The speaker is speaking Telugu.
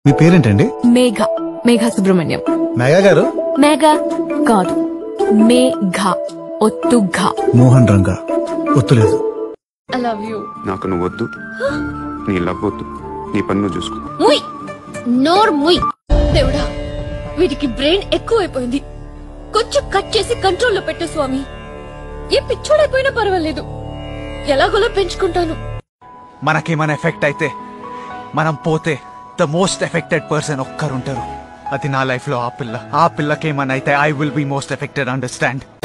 మీ పేరేంటండి మేఘ మేఘ సుబ్రహ్మణ్యం మేఘా గారు మేఘ కాదు మేఘ ఒత్తు ఘ మోహన్ రంగా ఒత్తులేదు ఐ లవ్ యూ నాకు నువ్వు వద్దు నీ లవ్ వద్దు నీ పన్ను నువ్వు చూసుకో ముయ్ నోర్ ముయ్ దేవుడా వీటికి బ్రెయిన్ ఎక్కువైపోయింది కొంచెం కట్ చేసి కంట్రోల్లో పెట్టు స్వామి ఏ పిచ్చోడైపోయినా పర్వాలేదు ఎలాగోలా పెంచుకుంటాను మనకేమైనా ఎఫెక్ట్ అయితే మనం పోతే ద మోస్ట్ ఎఫెక్టెడ్ పర్సన్ ఒక్కరుంటారు అది నా లైఫ్ లో ఆ పిల్ల ఆ పిల్లకేమైనా అయితే I will be most affected understand